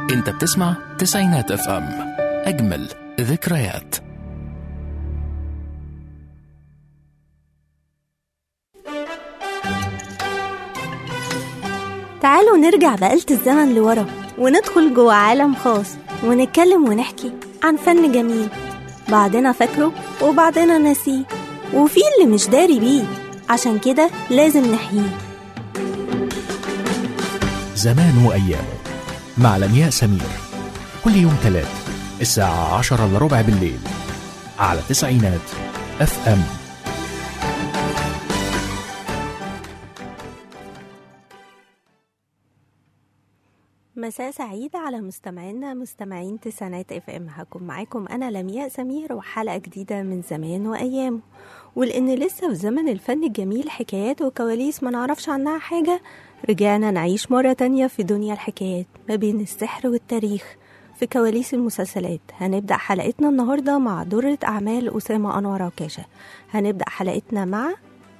انت بتسمع تسعينات اف ام اجمل ذكريات تعالوا نرجع بآلة الزمن لورا وندخل جوه عالم خاص ونتكلم ونحكي عن فن جميل بعضنا فاكره وبعضنا ناسيه وفي اللي مش داري بيه عشان كده لازم نحييه زمان وأيامه مع لمياء سمير كل يوم تلات الساعة عشرة إلا ربع بالليل على تسعينات اف ام مساء سعيد على مستمعينا مستمعين تسعينات اف ام هكون معاكم انا لمياء سمير وحلقه جديده من زمان وايامه ولان لسه في زمن الفن الجميل حكايات وكواليس ما نعرفش عنها حاجه رجعنا نعيش مره تانية في دنيا الحكايات ما بين السحر والتاريخ في كواليس المسلسلات هنبدا حلقتنا النهارده مع درة اعمال اسامه انور عكاشه هنبدا حلقتنا مع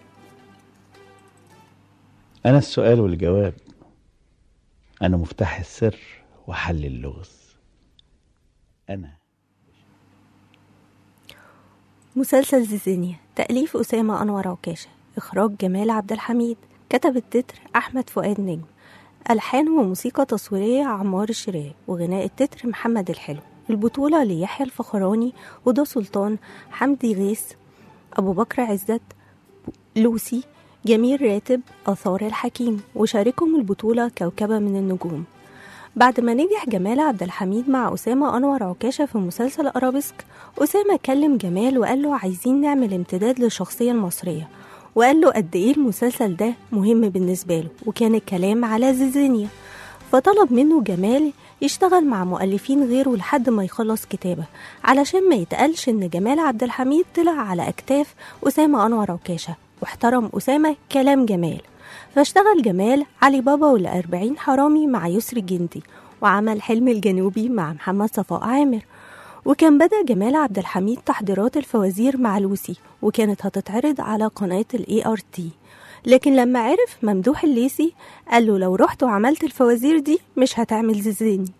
أنا السؤال والجواب أنا مفتاح السر وحل اللغز أنا مسلسل زيزينيا تأليف أسامة أنور عكاشة إخراج جمال عبد الحميد كتب التتر أحمد فؤاد نجم ألحان وموسيقى تصويرية عمار الشراي وغناء التتر محمد الحلو البطولة ليحيى الفخراني هدى سلطان حمدي غيث أبو بكر عزت لوسي جميل راتب آثار الحكيم وشاركهم البطولة كوكبة من النجوم بعد ما نجح جمال عبد الحميد مع أسامة أنور عكاشة في مسلسل أرابيسك أسامة كلم جمال وقال له عايزين نعمل امتداد للشخصية المصرية وقال له قد إيه المسلسل ده مهم بالنسبة له وكان الكلام على زيزينيا فطلب منه جمال يشتغل مع مؤلفين غيره لحد ما يخلص كتابة علشان ما يتقالش إن جمال عبد الحميد طلع على أكتاف أسامة أنور عكاشة واحترم أسامة كلام جمال فاشتغل جمال علي بابا والأربعين حرامي مع يسري الجندي وعمل حلم الجنوبي مع محمد صفاء عامر وكان بدأ جمال عبد الحميد تحضيرات الفوازير مع لوسي وكانت هتتعرض على قناة الاي ار تي لكن لما عرف ممدوح الليسي قال له لو رحت وعملت الفوازير دي مش هتعمل زيزيني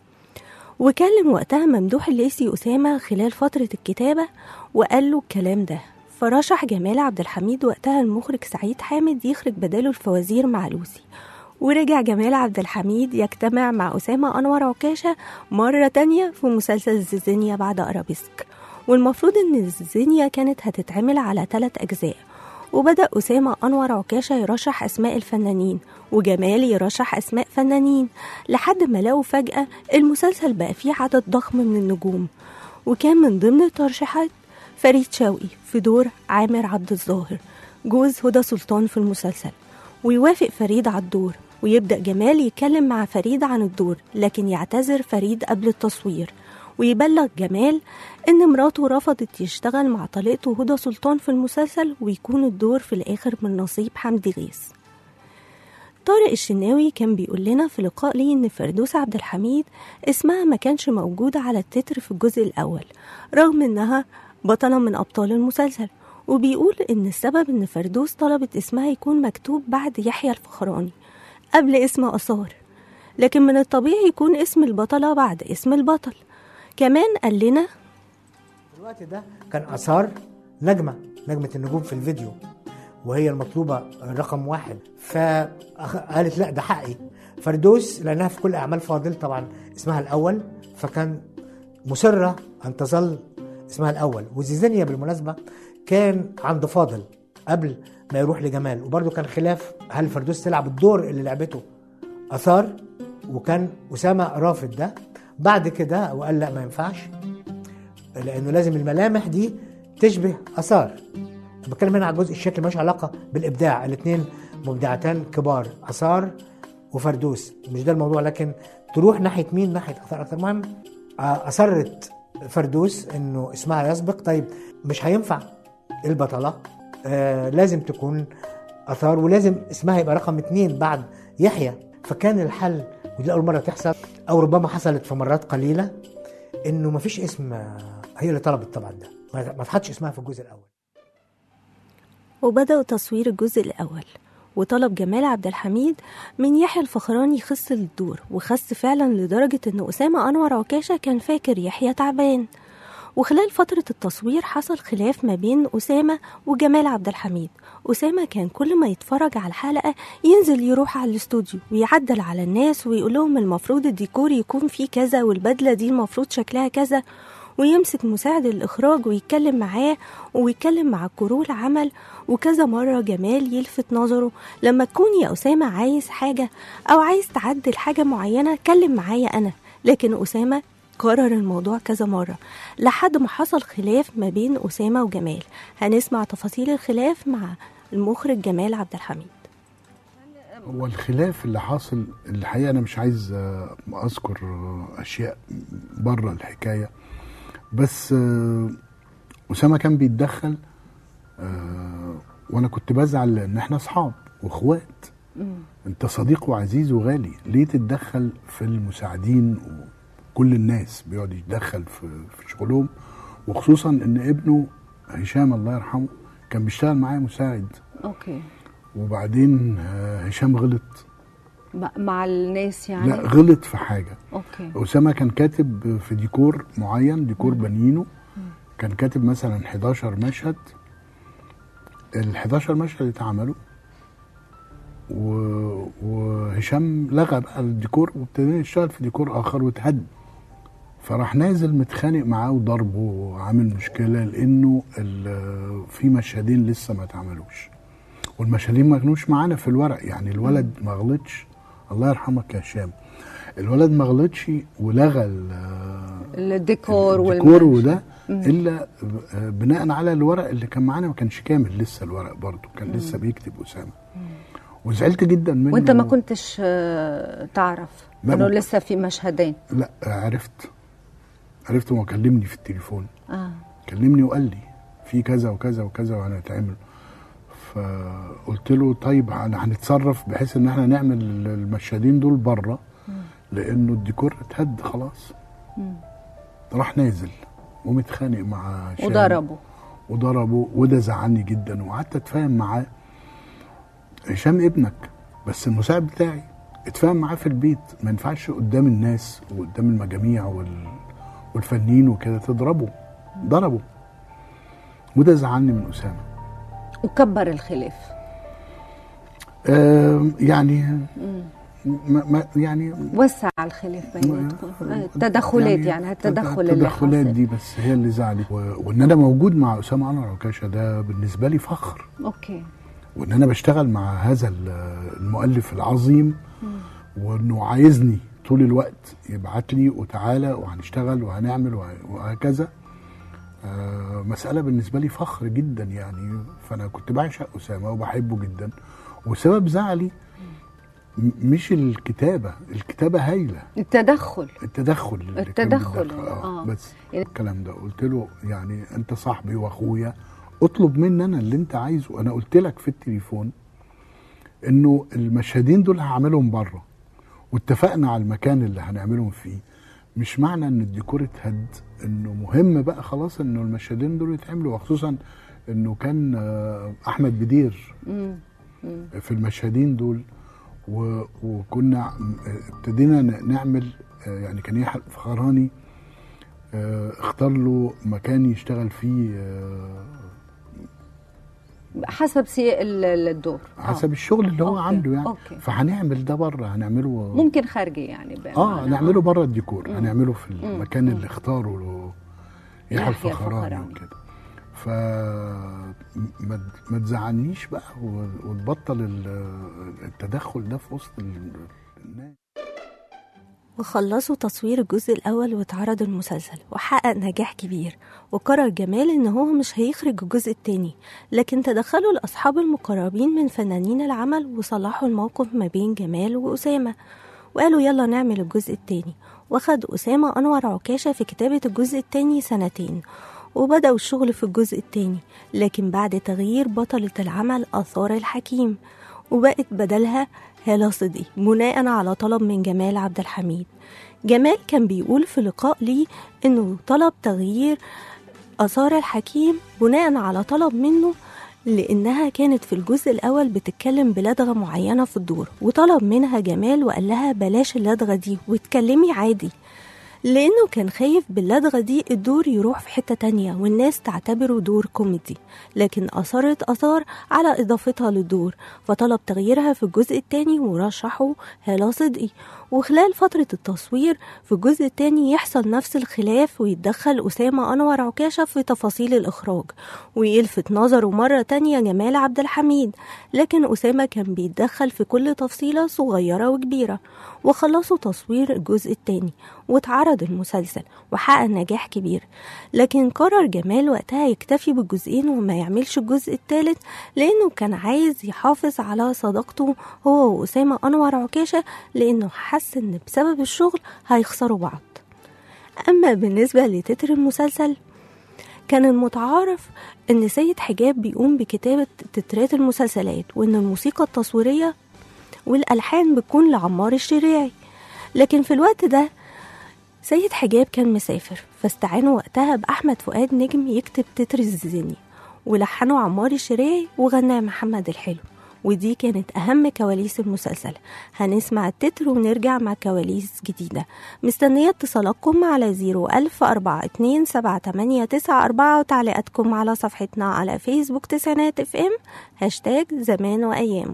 وكلم وقتها ممدوح الليسي أسامة خلال فترة الكتابة وقال له الكلام ده فرشح جمال عبد الحميد وقتها المخرج سعيد حامد يخرج بداله الفوازير مع لوسي ورجع جمال عبد الحميد يجتمع مع أسامة أنور عكاشة مرة تانية في مسلسل زيزينيا بعد أرابيسك والمفروض إن زيزينيا كانت هتتعمل على ثلاث أجزاء وبدأ أسامة أنور عكاشة يرشح أسماء الفنانين وجمال يرشح أسماء فنانين لحد ما لقوا فجأة المسلسل بقى فيه عدد ضخم من النجوم وكان من ضمن الترشيحات فريد شوقي في دور عامر عبد الظاهر جوز هدى سلطان في المسلسل ويوافق فريد على الدور ويبدأ جمال يتكلم مع فريد عن الدور لكن يعتذر فريد قبل التصوير ويبلغ جمال إن مراته رفضت يشتغل مع طليقته هدى سلطان في المسلسل ويكون الدور في الآخر من نصيب حمدي غيث طارق الشناوي كان بيقول لنا في لقاء ليه إن فردوس عبد الحميد اسمها ما كانش موجود على التتر في الجزء الأول رغم إنها بطلة من أبطال المسلسل وبيقول إن السبب إن فردوس طلبت اسمها يكون مكتوب بعد يحيى الفخراني قبل اسم آثار لكن من الطبيعي يكون اسم البطلة بعد اسم البطل كمان قال لنا الوقت ده كان اثار نجمه نجمه النجوم في الفيديو وهي المطلوبه رقم واحد فقالت لا ده حقي فردوس لانها في كل اعمال فاضل طبعا اسمها الاول فكان مصره ان تظل اسمها الاول وزيزانيا بالمناسبه كان عند فاضل قبل ما يروح لجمال وبرده كان خلاف هل فردوس تلعب الدور اللي لعبته اثار وكان اسامه رافض ده بعد كده وقال لا ما ينفعش لانه لازم الملامح دي تشبه اثار بتكلم هنا على جزء الشكل ملوش علاقه بالابداع الاثنين مبدعتان كبار اثار وفردوس مش ده الموضوع لكن تروح ناحيه مين ناحيه اثار اكتر المهم آه، اصرت فردوس انه اسمها يسبق طيب مش هينفع البطله آه لازم تكون اثار ولازم اسمها يبقى رقم اتنين بعد يحيى فكان الحل ودي اول مره تحصل او ربما حصلت في مرات قليله انه ما فيش اسم آه، هي اللي طلبت طبعا ده ما ما اتحطش اسمها في الجزء الاول وبدأوا تصوير الجزء الأول وطلب جمال عبد الحميد من يحيى الفخراني يخص الدور وخص فعلا لدرجة إن أسامة أنور عكاشة كان فاكر يحيى تعبان وخلال فترة التصوير حصل خلاف ما بين أسامة وجمال عبد الحميد أسامة كان كل ما يتفرج على الحلقة ينزل يروح على الاستوديو ويعدل على الناس ويقول لهم المفروض الديكور يكون فيه كذا والبدلة دي المفروض شكلها كذا ويمسك مساعد الإخراج ويتكلم معاه ويتكلم مع كرو العمل وكذا مرة جمال يلفت نظره لما تكون يا أسامة عايز حاجة أو عايز تعدل حاجة معينة كلم معايا أنا لكن أسامة كرر الموضوع كذا مرة لحد ما حصل خلاف ما بين أسامة وجمال هنسمع تفاصيل الخلاف مع المخرج جمال عبد الحميد هو الخلاف اللي حاصل الحقيقه انا مش عايز آه، اذكر آه، اشياء بره الحكايه بس آه، اسامه كان بيتدخل آه، وانا كنت بزعل ان احنا اصحاب واخوات انت صديق وعزيز وغالي ليه تتدخل في المساعدين وكل الناس بيقعد يتدخل في في شغلهم وخصوصا ان ابنه هشام الله يرحمه كان بيشتغل معايا مساعد اوكي وبعدين آه، هشام غلط م- مع الناس يعني لا غلط في حاجه اوكي اسامه كان كاتب في ديكور معين ديكور بنينه كان كاتب مثلا 11 مشهد ال 11 مشهد اتعملوا و... وهشام لغى بقى الديكور وابتدينا نشتغل في ديكور اخر واتهد فراح نازل متخانق معاه وضربه وعامل مشكله لانه ال... في مشهدين لسه ما اتعملوش والمشاهدين ما كانوش معانا في الورق يعني الولد ما غلطش الله يرحمك يا هشام الولد ما غلطش ولغى ال- الديكور الديكور والمنش. وده الا بناء على الورق اللي كان معانا ما كانش كامل لسه الورق برضه كان لسه بيكتب اسامه وزعلت جدا منه وانت ما كنتش آه، تعرف لا، انه ما- لسه في مشهدين لا عرفت عرفت وهو كلمني في التليفون اه كلمني وقال لي في كذا وكذا وكذا وهنتعمل فقلت له طيب هن- هنتصرف بحيث ان احنا نعمل المشهدين دول بره لانه الديكور اتهد خلاص راح نازل ومتخانق مع هشام وضربوا وضربه وده زعلني جدا وقعدت اتفاهم معاه هشام ابنك بس المساعد بتاعي اتفاهم معاه في البيت ما ينفعش قدام الناس وقدام المجاميع وال... والفنيين وكده تضربه ضربه وده زعلني من اسامه وكبر الخلاف آه يعني ما ما يعني وسع الخلاف بيناتكم آه، التدخلات يعني التدخل اللي التدخلات حاصل دي بس هي اللي زعلت و... وان انا موجود مع اسامه انور عكاشه ده بالنسبه لي فخر اوكي وان انا بشتغل مع هذا ال- المؤلف العظيم وانه عايزني طول الوقت يبعت لي وتعالى وهنشتغل وهنعمل وه- وهكذا آه، مسألة بالنسبة لي فخر جدا يعني فأنا كنت بعشق أسامة وبحبه جدا وسبب زعلي م- مش الكتابة الكتابة هايلة التدخل التدخل اللي كان التدخل، بيتدخل. آه. آه. بس يعني- الكلام ده قلت له يعني انت صاحبي واخويا اطلب مني انا اللي انت عايزه انا قلت لك في التليفون انه المشهدين دول هعملهم بره واتفقنا على المكان اللي هنعملهم فيه مش معنى ان الديكور اتهد انه مهم بقى خلاص انه المشهدين دول يتعملوا وخصوصا انه كان آه، احمد بدير في المشهدين دول و- وكنا ابتدينا ن- نعمل آه، يعني كان يحيى الفخراني آه، اختار له مكان يشتغل فيه آه، حسب سياق ال- ال- الدور آه. حسب الشغل اللي هو أوكي، عنده يعني أوكي. فهنعمل ده بره هنعمله ممكن خارجي يعني بمعنى اه نعمله بره الديكور هنعمله في المكان اللي اختاره له يحيى يحيى الفخراني الفخراني. وكده ف ما ما تزعلنيش بقى و- وتبطل ال- التدخل ده في وسط ال- الناس وخلصوا تصوير الجزء الأول واتعرض المسلسل وحقق نجاح كبير وقرر جمال إن هو مش هيخرج الجزء التاني لكن تدخلوا الأصحاب المقربين من فنانين العمل وصلحوا الموقف ما بين جمال وأسامة وقالوا يلا نعمل الجزء التاني واخد أسامة أنور عكاشة في كتابة الجزء التاني سنتين وبدأوا الشغل في الجزء التاني لكن بعد تغيير بطلة العمل آثار الحكيم وبقت بدلها هالة صدقي بناء على طلب من جمال عبد الحميد جمال كان بيقول في لقاء ليه انه طلب تغيير آثار الحكيم بناء على طلب منه لأنها كانت في الجزء الأول بتتكلم بلدغة معينة في الدور وطلب منها جمال وقال لها بلاش اللدغة دي واتكلمي عادي لأنه كان خايف باللدغة دي الدور يروح في حتة تانية والناس تعتبره دور كوميدي لكن أصرت أثار على إضافتها للدور فطلب تغييرها في الجزء التاني ورشحه هالة صدقي وخلال فترة التصوير في الجزء التاني يحصل نفس الخلاف ويتدخل أسامة أنور عكاشة في تفاصيل الإخراج ويلفت نظره مرة تانية جمال عبد الحميد لكن أسامة كان بيتدخل في كل تفصيلة صغيرة وكبيرة وخلصوا تصوير الجزء التاني واتعرض المسلسل وحقق نجاح كبير لكن قرر جمال وقتها يكتفي بالجزئين وما يعملش الجزء التالت لأنه كان عايز يحافظ على صداقته هو وأسامة أنور عكاشة لأنه حس إن بسبب الشغل هيخسروا بعض أما بالنسبة لتتر المسلسل كان المتعارف إن سيد حجاب بيقوم بكتابة تترات المسلسلات وإن الموسيقى التصويرية والألحان بتكون لعمار الشريعي لكن في الوقت ده سيد حجاب كان مسافر فاستعانوا وقتها بأحمد فؤاد نجم يكتب تتر الزيني ولحنوا عمار الشريعي وغناه محمد الحلو ودي كانت أهم كواليس المسلسل هنسمع التتر ونرجع مع كواليس جديدة مستنية اتصالاتكم على 010427894 وتعليقاتكم على صفحتنا على فيسبوك تسعينات اف ام هاشتاج زمان وأيام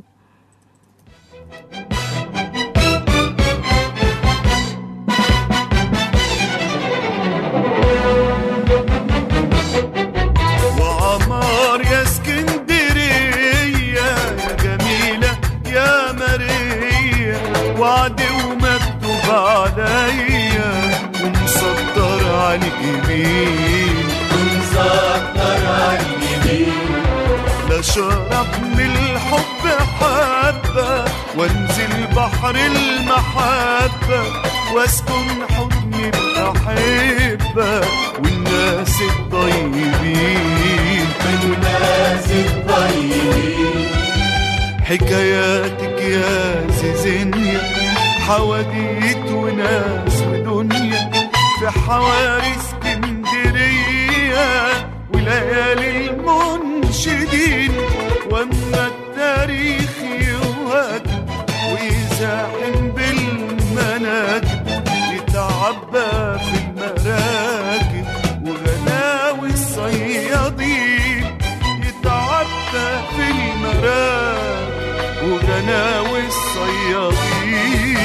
وعمار يا اسكندرية يا جميلة يا ماريا وعد ومكتوب عليا ومسطر على اليمين ومسطر على اليمين لا شرب من الحب حبة وانزل بحر المحبة واسكن حضن الأحبة والناس الطيبين والناس الطيبين حكاياتك يا زيزينيا حواديت وناس ودنيا في حواري اسكندرية وليالي المنشدين واما التاريخ يوهج ويزاحم بالمناكب يتعبى في المراكب وغلاوي الصيادين يتعبى في المراكب وغناوي الصيادين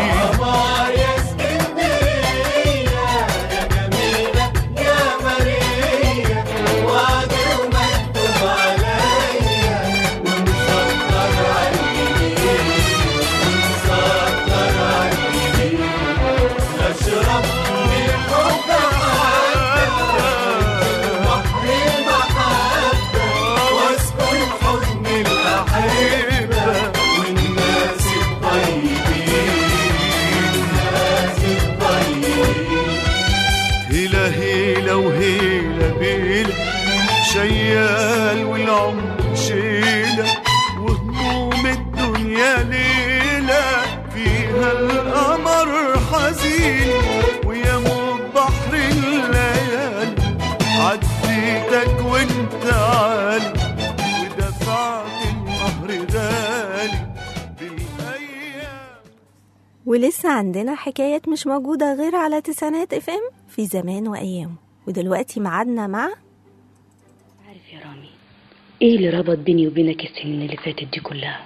واسكن حضن الأحبة والناس الطيبين الناس الطيبين هيلا هيلا وهيلا بيلا شيال والعمر شيلة وهموم الدنيا ليلة فيها القمر حزين ويموت بحر الليالي عديتك وانت عالي ودفعت النهر غالي بالايام ولسه عندنا حكايات مش موجودة غير على تسعينات اف ام في زمان وأيام ودلوقتي معادنا مع عارف يا رامي ايه اللي ربط بيني وبينك السنين اللي فاتت دي كلها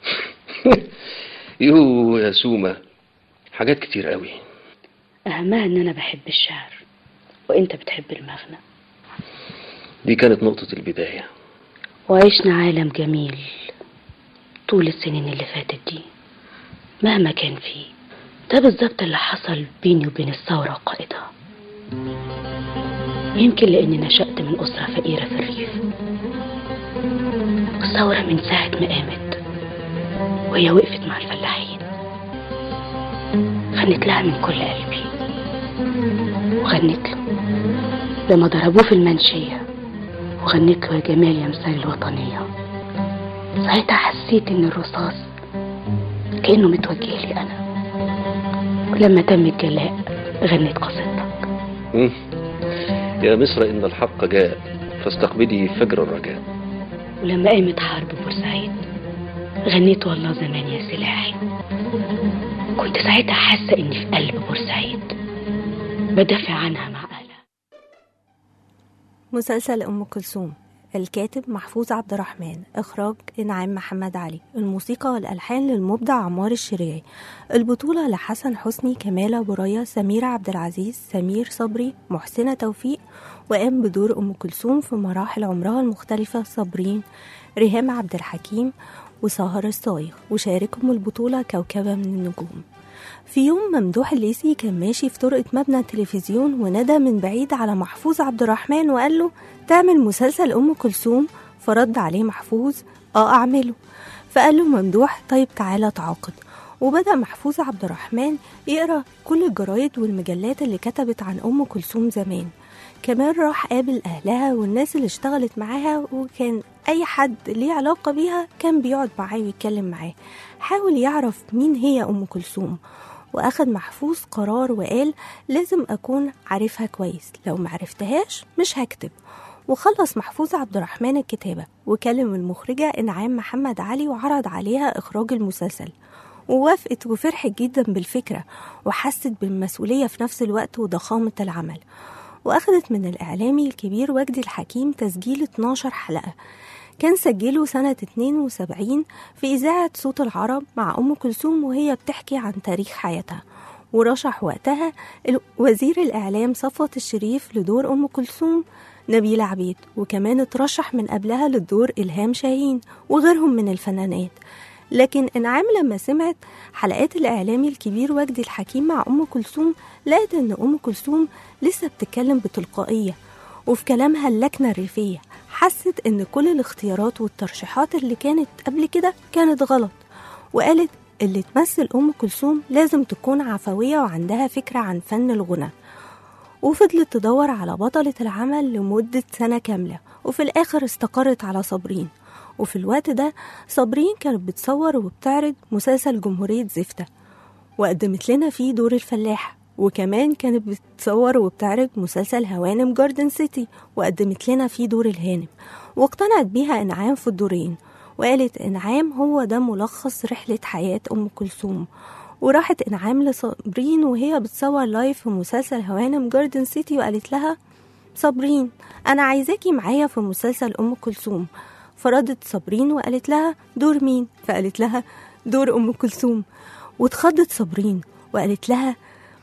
يو يا سومة حاجات كتير قوي اهمها ان انا بحب الشعر وانت بتحب المغنى دي كانت نقطة البداية وعشنا عالم جميل طول السنين اللي فاتت دي مهما كان فيه ده بالظبط اللي حصل بيني وبين الثورة وقائدها يمكن لأني نشأت من أسرة فقيرة في الريف الثورة من ساعة ما قامت وهي وقفت مع الفلاحين غنت لها من كل قلبي وغنت له لما ضربوه في المنشية وغنت له يا جمال يا مثال الوطنية ساعتها حسيت إن الرصاص كأنه متوجه لي أنا ولما تم الجلاء غنيت قصيدتك مم. يا مصر إن الحق جاء فاستقبلي فجر الرجاء ولما قامت حرب بورسعيد غنيت والله زمان يا سلاحي كنت ساعتها حاسة إني في قلب بورسعيد بدافع عنها مع أهلها مسلسل أم كلثوم الكاتب محفوظ عبد الرحمن إخراج إنعام محمد علي الموسيقى والألحان للمبدع عمار الشريعي البطولة لحسن حسني كمال أبو ريا سمير عبد العزيز سمير صبري محسنة توفيق وقام بدور أم كلثوم في مراحل عمرها المختلفة صابرين ريهام عبد الحكيم وسهر الصايغ وشاركهم البطولة كوكبة من النجوم في يوم ممدوح الليثي كان ماشي في طرقة مبنى التلفزيون وندى من بعيد على محفوظ عبد الرحمن وقال له تعمل مسلسل أم كلثوم فرد عليه محفوظ اه أعمله فقال له ممدوح طيب تعالى تعاقد وبدأ محفوظ عبد الرحمن يقرأ كل الجرايد والمجلات اللي كتبت عن أم كلثوم زمان كمان راح قابل أهلها والناس اللي اشتغلت معاها وكان أي حد ليه علاقة بيها كان بيقعد معاه ويتكلم معاه حاول يعرف مين هي أم كلثوم وأخد محفوظ قرار وقال لازم أكون عارفها كويس لو معرفتهاش مش هكتب وخلص محفوظ عبد الرحمن الكتابة وكلم المخرجة إنعام محمد علي وعرض عليها إخراج المسلسل ووافقت وفرحت جدا بالفكرة وحست بالمسؤولية في نفس الوقت وضخامة العمل وأخدت من الإعلامي الكبير وجدي الحكيم تسجيل 12 حلقة كان سجله سنة 72 في إذاعة صوت العرب مع أم كلثوم وهي بتحكي عن تاريخ حياتها ورشح وقتها ال- وزير الإعلام صفوت الشريف لدور أم كلثوم نبيل عبيد وكمان اترشح من قبلها للدور إلهام شاهين وغيرهم من الفنانات لكن انعام لما سمعت حلقات الاعلامي الكبير وجدي الحكيم مع ام كلثوم لقت ان ام كلثوم لسه بتتكلم بتلقائيه وفي كلامها اللكنه الريفيه حست ان كل الاختيارات والترشيحات اللي كانت قبل كده كانت غلط وقالت اللي تمثل ام كلثوم لازم تكون عفويه وعندها فكره عن فن الغنى وفضلت تدور على بطلة العمل لمدة سنة كاملة وفي الآخر استقرت على صابرين وفي الوقت ده صابرين كانت بتصور وبتعرض مسلسل جمهورية زفتة وقدمت لنا فيه دور الفلاح وكمان كانت بتصور وبتعرض مسلسل هوانم جاردن سيتي وقدمت لنا فيه دور الهانم واقتنعت بيها إنعام في الدورين وقالت إنعام هو ده ملخص رحلة حياة أم كلثوم وراحت إنعام لصابرين وهي بتصور لايف في مسلسل هوانم جاردن سيتي وقالت لها صابرين أنا عايزاكي معايا في مسلسل أم كلثوم فردت صابرين وقالت لها دور مين فقالت لها دور أم كلثوم واتخضت صابرين وقالت لها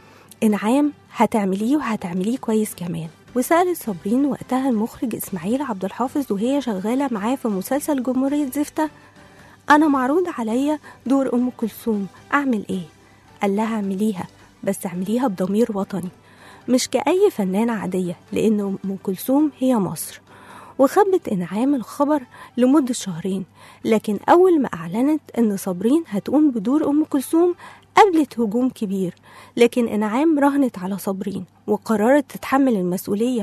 إنعام هتعمليه وهتعمليه كويس كمان وسألت صابرين وقتها المخرج إسماعيل عبد الحافظ وهي شغالة معاه في مسلسل جمهورية زفتة أنا معروض عليا دور أم كلثوم أعمل إيه؟ قال لها اعمليها بس اعمليها بضمير وطني مش كأي فنانة عادية لأن أم كلثوم هي مصر وخبت إنعام الخبر لمدة شهرين لكن أول ما أعلنت إن صابرين هتقوم بدور أم كلثوم قابلت هجوم كبير لكن إنعام رهنت على صابرين وقررت تتحمل المسؤولية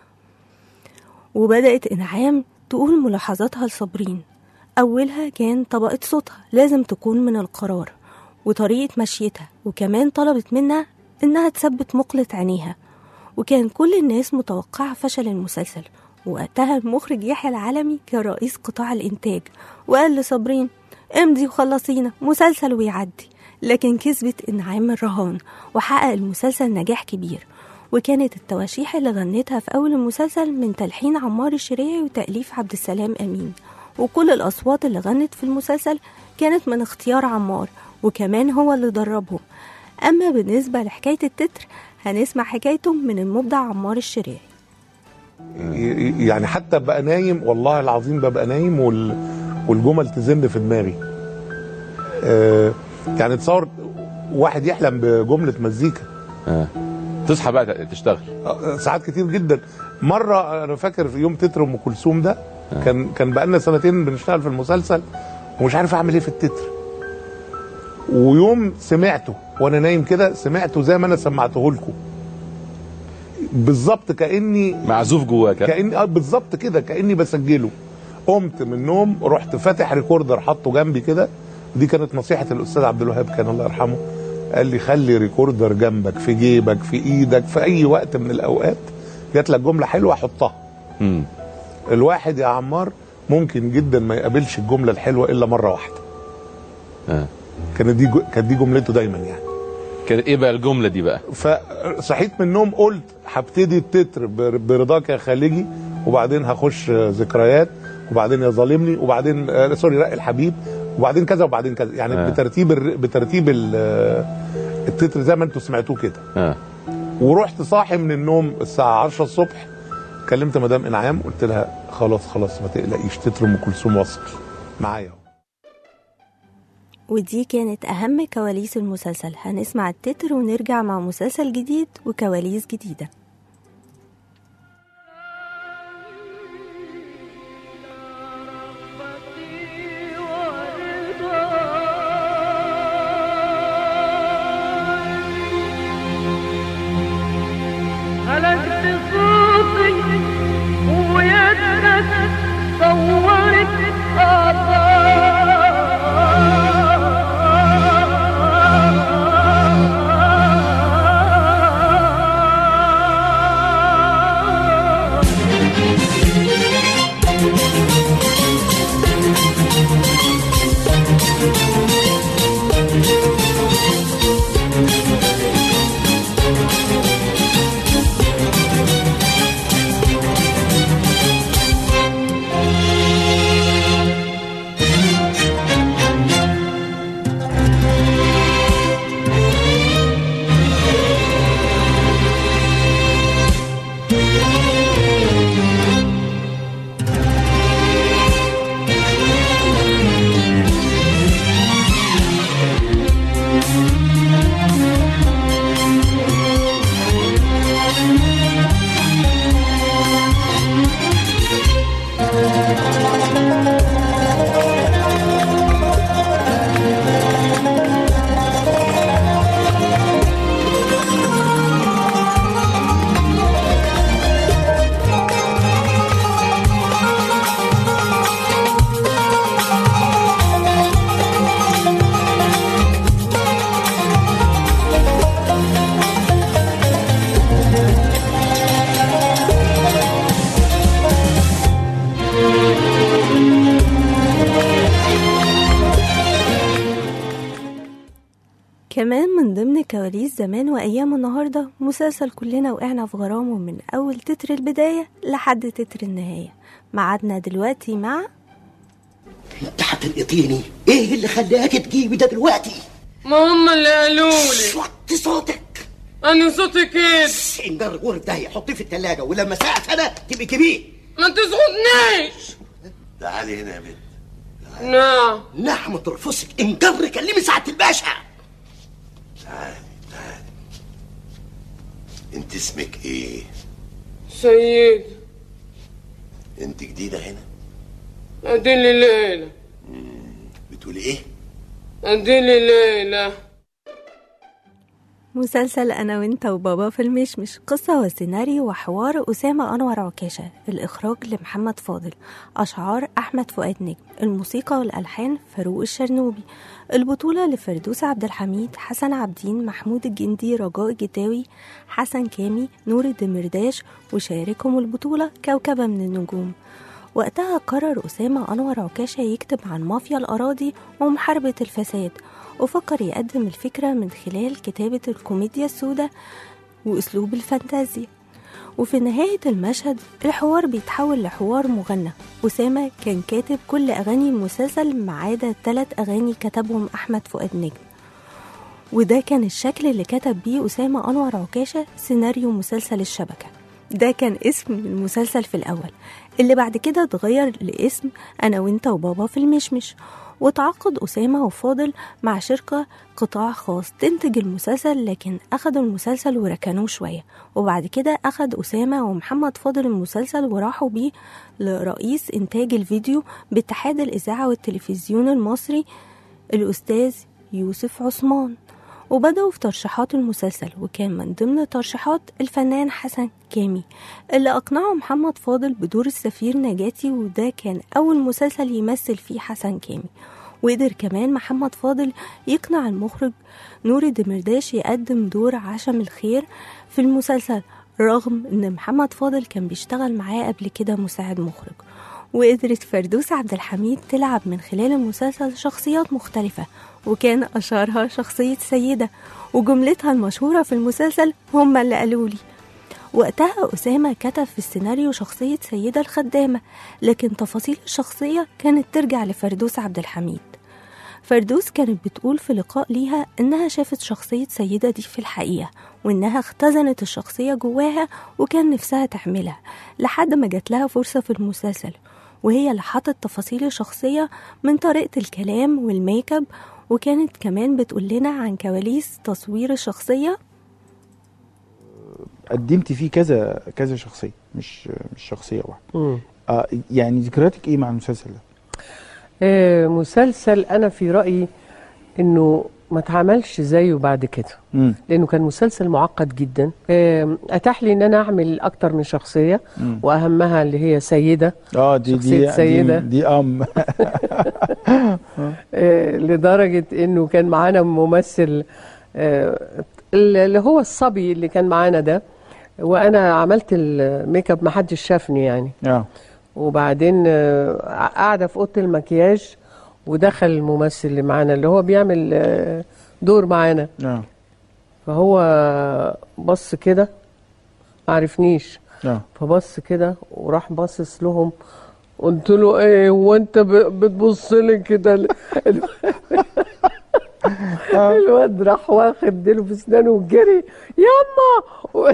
وبدأت إنعام تقول ملاحظاتها لصابرين أولها كان طبقة صوتها لازم تكون من القرار وطريقة مشيتها وكمان طلبت منها إنها تثبت مقلة عينيها وكان كل الناس متوقعة فشل المسلسل وقتها المخرج يحيى العالمي كان رئيس قطاع الإنتاج وقال لصابرين امضي وخلصينا مسلسل ويعدي لكن كسبت إنعام الرهان وحقق المسلسل نجاح كبير وكانت التواشيح اللي غنتها في أول المسلسل من تلحين عمار الشريعي وتأليف عبد السلام أمين وكل الأصوات اللي غنت في المسلسل كانت من اختيار عمار وكمان هو اللي دربهم أما بالنسبة لحكاية التتر هنسمع حكايته من المبدع عمار الشريعي يعني حتى بقى نايم والله العظيم ببقى نايم وال... والجمل تزن في دماغي آه يعني تصور واحد يحلم بجملة مزيكا آه. تصحى بقى تشتغل آه، ساعات كتير جدا مرة أنا فاكر في يوم تتر أم كلثوم ده كان كان بقالنا سنتين بنشتغل في المسلسل ومش عارف أعمل إيه في التتر ويوم سمعته وأنا نايم كده سمعته زي ما أنا سمعته لكم بالظبط كأني معزوف جواك كاني اه بالظبط كده كاني بسجله قمت من النوم رحت فاتح ريكوردر حاطه جنبي كده دي كانت نصيحه الاستاذ عبد الوهاب كان الله يرحمه قال لي خلي ريكوردر جنبك في جيبك في ايدك في اي وقت من الاوقات جات لك جمله حلوه حطها مم. الواحد يا عمار ممكن جدا ما يقابلش الجمله الحلوه الا مره واحده اه كانت دي جو- كانت دي جملته دايما يعني كان ايه بقى الجمله دي بقى فصحيت من النوم قلت هبتدي التتر بر- برضاك يا خالجي وبعدين هخش آه، ذكريات وبعدين يا ظالمني وبعدين آه سوري رق الحبيب وبعدين كذا وبعدين كذا يعني آه. آه. بترتيب الر- بترتيب ال- آه، التتر زي ما انتوا سمعتوه كده اه ورحت صاحي من النوم الساعه 10 الصبح كلمت مدام انعام قلت لها خلاص خلاص ما تقلقيش تتر ام كلثوم وصل معايا اهو ودي كانت أهم كواليس المسلسل هنسمع التتر ونرجع مع مسلسل جديد وكواليس جديدة هلكت صوتي ويدك صورت كمان من ضمن كواليس زمان وأيام النهاردة مسلسل كلنا وقعنا في غرامه من أول تتر البداية لحد تتر النهاية معادنا دلوقتي مع انت هتلقطيني ايه اللي خلاك تجيبي ده دلوقتي ما هم اللي قالوا لي وطي صوتك انا صوتي كده انجر الغرب ده حطيه في التلاجة ولما ساعة انا تبقي كبير ما تسخدنيش تعالي هنا يا بنت نعم نعم ترفسك انجر كلمي ساعة الباشا تعالي تعالي انت اسمك ايه سيد انت جديدة هنا اديلي ليلة بتقولي ايه اديلي ليلة مسلسل أنا وأنت وبابا في المشمش قصة وسيناريو وحوار أسامة أنور عكاشة الإخراج لمحمد فاضل أشعار أحمد فؤاد نجم الموسيقى والألحان فاروق الشرنوبي البطولة لفردوس عبد الحميد حسن عبدين محمود الجندي رجاء جتاوي حسن كامي نور الدمرداش وشاركهم البطولة كوكبة من النجوم وقتها قرر أسامة أنور عكاشة يكتب عن مافيا الأراضي ومحاربة الفساد وفكر يقدم الفكرة من خلال كتابة الكوميديا السوداء وأسلوب الفانتازيا وفي نهاية المشهد الحوار بيتحول لحوار مغنى أسامة كان كاتب كل أغاني المسلسل ما عدا ثلاث أغاني كتبهم أحمد فؤاد نجم وده كان الشكل اللي كتب بيه أسامة أنور عكاشة سيناريو مسلسل الشبكة ده كان اسم المسلسل في الأول اللي بعد كده اتغير لاسم أنا وإنت وبابا في المشمش وتعاقد أسامة وفاضل مع شركة قطاع خاص تنتج المسلسل لكن أخدوا المسلسل وركنوه شوية وبعد كده أخد أسامة ومحمد فاضل المسلسل وراحوا بيه لرئيس إنتاج الفيديو باتحاد الإذاعة والتلفزيون المصري الأستاذ يوسف عثمان وبدأوا في ترشيحات المسلسل وكان من ضمن ترشيحات الفنان حسن كامي اللي أقنعه محمد فاضل بدور السفير نجاتي وده كان أول مسلسل يمثل فيه حسن كامي وقدر كمان محمد فاضل يقنع المخرج نور الدمرداش يقدم دور عشم الخير في المسلسل رغم ان محمد فاضل كان بيشتغل معاه قبل كده مساعد مخرج وقدرت فردوس عبد الحميد تلعب من خلال المسلسل شخصيات مختلفة وكان أشهرها شخصية سيدة وجملتها المشهورة في المسلسل هما اللي قالوا لي وقتها أسامة كتب في السيناريو شخصية سيدة الخدامة لكن تفاصيل الشخصية كانت ترجع لفردوس عبد الحميد فردوس كانت بتقول في لقاء ليها إنها شافت شخصية سيدة دي في الحقيقة وإنها اختزنت الشخصية جواها وكان نفسها تعملها لحد ما جات لها فرصة في المسلسل وهي اللي حطت تفاصيل الشخصية من طريقة الكلام والميك اب وكانت كمان بتقول لنا عن كواليس تصوير الشخصية قدمت فيه كذا كذا شخصيه مش مش شخصيه واحده مم. آه يعني ذكرياتك ايه مع المسلسل ده؟ آه، مسلسل انا في رايي انه ما اتعملش زيه بعد كده مم. لانه كان مسلسل معقد جدا آه، اتاح لي ان انا اعمل اكتر من شخصيه مم. واهمها اللي هي سيده اه دي شخصية دي سيدة. دي, دي ام آه، لدرجه انه كان معانا ممثل آه، اللي هو الصبي اللي كان معانا ده وانا عملت الميك اب ما حدش شافني يعني اه وبعدين آه، قاعده في اوضه المكياج ودخل الممثل اللي معانا اللي هو بيعمل آه، دور معانا اه فهو بص كده ما عرفنيش اه فبص كده وراح باصص لهم قلت له ايه هو انت ب- بتبص لي كده ال- ال- الواد راح واخد ديله في اسنانه وجري ياما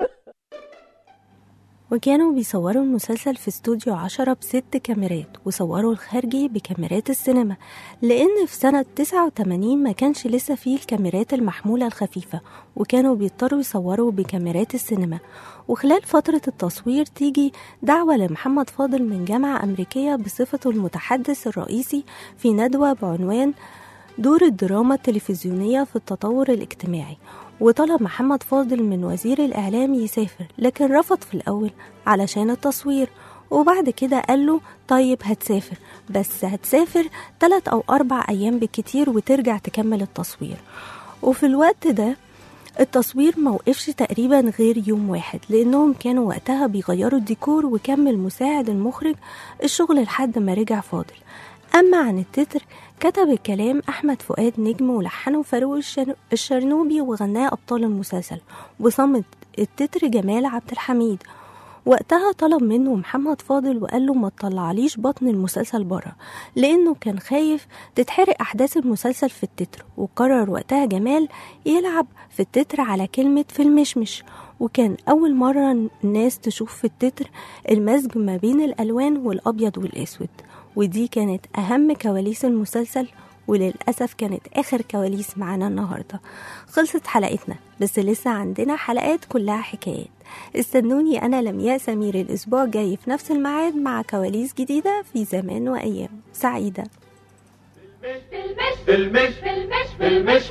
وكانوا بيصوروا المسلسل في استوديو عشرة بست كاميرات وصوروا الخارجي بكاميرات السينما لأن في سنة 89 ما كانش لسه فيه الكاميرات المحمولة الخفيفة وكانوا بيضطروا يصوروا بكاميرات السينما وخلال فترة التصوير تيجي دعوة لمحمد فاضل من جامعة أمريكية بصفته المتحدث الرئيسي في ندوة بعنوان دور الدراما التلفزيونية في التطور الاجتماعي وطلب محمد فاضل من وزير الإعلام يسافر لكن رفض في الأول علشان التصوير وبعد كده قال له طيب هتسافر بس هتسافر تلات أو أربع أيام بالكتير وترجع تكمل التصوير وفي الوقت ده التصوير موقفش تقريبا غير يوم واحد لأنهم كانوا وقتها بيغيروا الديكور وكمل مساعد المخرج الشغل لحد ما رجع فاضل أما عن التتر كتب الكلام أحمد فؤاد نجم ولحنه فاروق الشر- الشرنوبي وغناه أبطال المسلسل وصمت التتر جمال عبد الحميد وقتها طلب منه محمد فاضل وقال له ما تطلعليش بطن المسلسل بره لانه كان خايف تتحرق احداث المسلسل في التتر وقرر وقتها جمال يلعب في التتر على كلمة في المشمش وكان أول مرة الناس تشوف في التتر المزج ما بين الألوان والأبيض والأسود ودي كانت أهم كواليس المسلسل وللأسف كانت آخر كواليس معانا النهاردة خلصت حلقتنا بس لسه عندنا حلقات كلها حكايات استنوني أنا لمياء سمير الأسبوع الجاي في نفس الميعاد مع كواليس جديدة في زمان وأيام سعيدة بالمش بالمش بالمش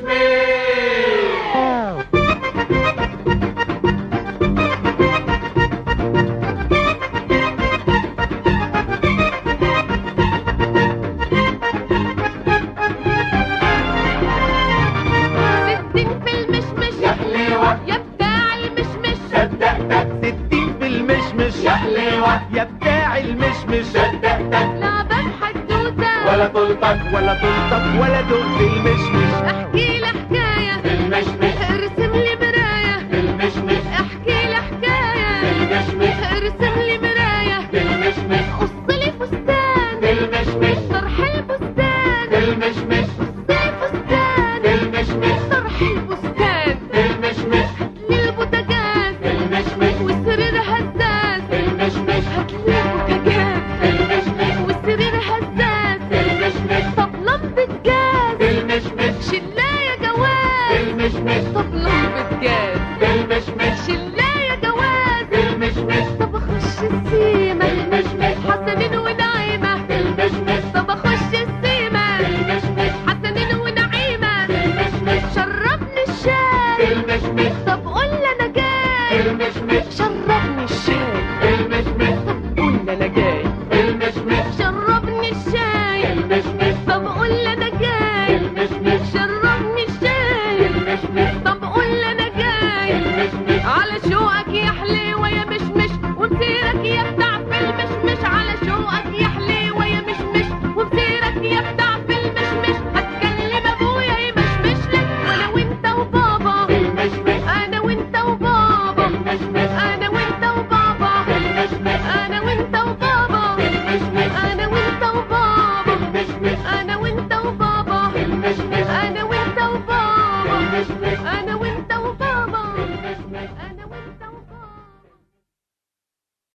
ستين في المشمش يا حليوة يا بتاع المشمش صدقتك ستين في المشمش يا حليوة يا بتاع المشمش صدقتك لعبة حدوتة ولا طلتك ولا طلتك ولا دق المشمش احكي لي حكاية بالمشمش ارسم لي مراية بالمشمش احكي لي حكاية بالمشمش ارسم لي مراية بالمشمش قص لي فستان بالمشمش طرح البستان بالمشمش قص لي فستان بالمشمش طرح البستان بالمشمش هاتلي البوتاجاز بالمشمش والسرير هزاز بالمشمش هاتلي البوتاجاز بالمشمش والسرير هزاز بالمشمش طب لمبة جاز انا